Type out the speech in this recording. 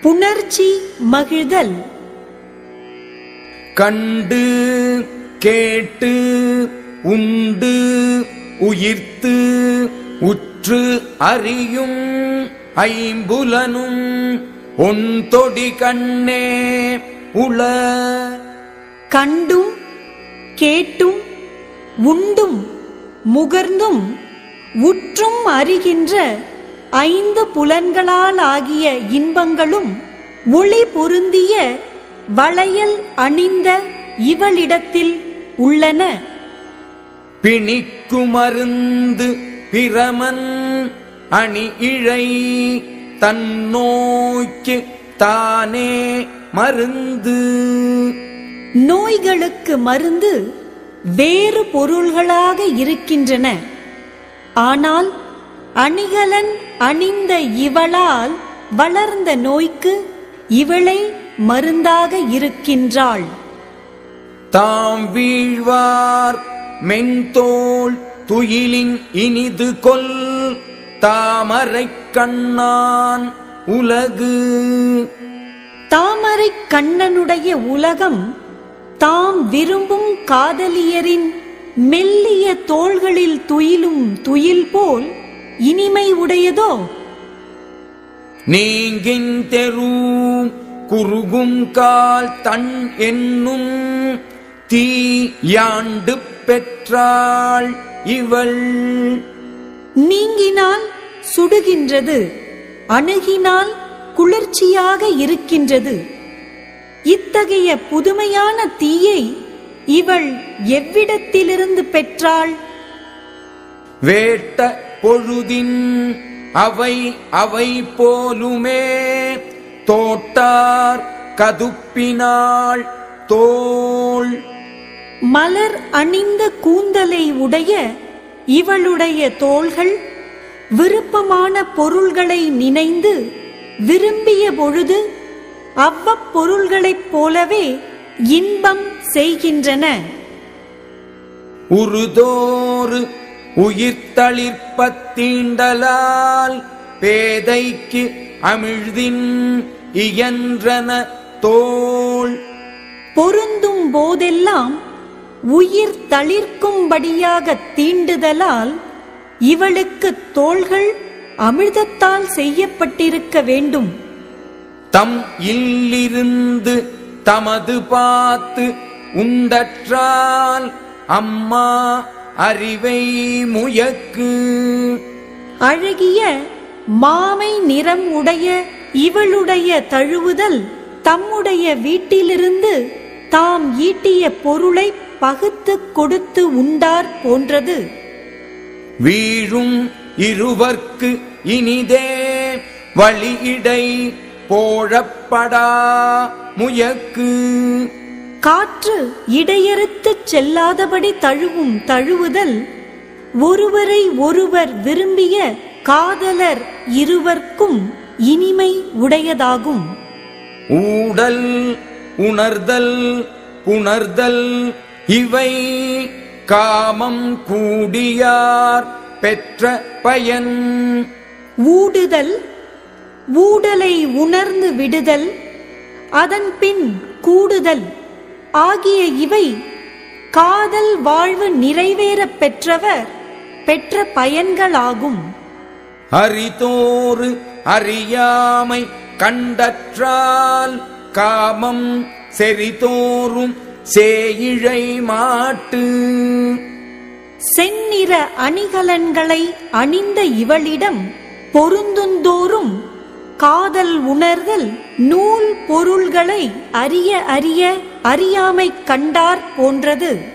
புணர்ச்சி மகிழ்தல் கண்டு கேட்டு உண்டு உயிர்த்து உற்று அறியும் ஐம்புலனும் ஒன்தொடி கண்ணே உள கண்டும் கேட்டும் உண்டும் முகர்ந்தும் உற்றும் அறிகின்ற ஐந்து புலன்களால் ஆகிய இன்பங்களும் ஒளி பொருந்திய வளையல் அணிந்த இவளிடத்தில் உள்ளன பிணிக்குமருந்து பிரமன் அணி இழை தன்னோய்க்கு தானே மருந்து நோய்களுக்கு மருந்து வேறு பொருள்களாக இருக்கின்றன ஆனால் அணிகலன் அணிந்த இவளால் வளர்ந்த நோய்க்கு இவளே மருந்தாக இருக்கின்றாள் தாம் வீழ்வார் மென்தோள் துயிலின் இனிது கொல் தாமரைக் கண்ணான் உலகு தாமரை கண்ணனுடைய உலகம் தாம் விரும்பும் காதலியரின் மெல்லிய தோள்களில் துயிலும் துயில் போல் இனிமை உடையதோ நீங்கின் தெரு குறுகும் கால் தன் என்னும் தீ யாண்டு பெற்றாள் இவள் நீங்கினால் சுடுகின்றது அணுகினால் குளிர்ச்சியாக இருக்கின்றது இத்தகைய புதுமையான தீயை இவள் எவ்விடத்திலிருந்து பெற்றாள் வேட்ட பொழுதின் அவை அவை போலுமே தோட்டார் கதுப்பினாள் தோள் மலர் அணிந்த கூந்தலை உடைய இவளுடைய தோள்கள் விருப்பமான பொருள்களை நினைந்து விரும்பிய பொழுது அவ்வப்பொருள்களைப் போலவே இன்பம் செய்கின்றன உருதோறு உயிர்த்தளிர்ப்பத்தீண்டலால் பேதைக்கு அமிழ்தின் இயன்றன தோள் பொருந்தும் போதெல்லாம் உயிர் தளிர்க்கும்படியாக தீண்டுதலால் இவளுக்கு தோள்கள் அமிர்தத்தால் செய்யப்பட்டிருக்க வேண்டும் தம் இல்லிருந்து தமது பார்த்து உண்டற்றால் அம்மா அறிவை முயக்கு அழகிய மாமை நிறம் உடைய இவளுடைய தழுவுதல் தம்முடைய வீட்டிலிருந்து தாம் ஈட்டிய பொருளை பகுத்துக் கொடுத்து உண்டார் போன்றது வீழும் இருவர்க்கு இனிதே வழியிடை போழப்படா முயக்கு காற்று இடையறுத்துச் செல்லாதபடி தழுவும் தழுவுதல் ஒருவரை ஒருவர் விரும்பிய காதலர் இருவர்க்கும் இனிமை உடையதாகும் ஊடல் உணர்தல் புணர்தல் இவை காமம் கூடியார் பெற்ற பயன் ஊடுதல் ஊடலை உணர்ந்து விடுதல் அதன் பின் கூடுதல் ஆகிய இவை காதல் வாழ்வு நிறைவேறப் பெற்றவர் பெற்ற பயன்களாகும் அறிதோறு அறியாமை கண்டற்றால் காமம் செறிதோறும் சேயிழை மாட்டு செந்நிற அணிகலன்களை அணிந்த இவளிடம் பொருந்துந்தோறும் காதல் உணர்தல் நூல் பொருள்களை அறிய அறிய அறியாமை கண்டார் போன்றது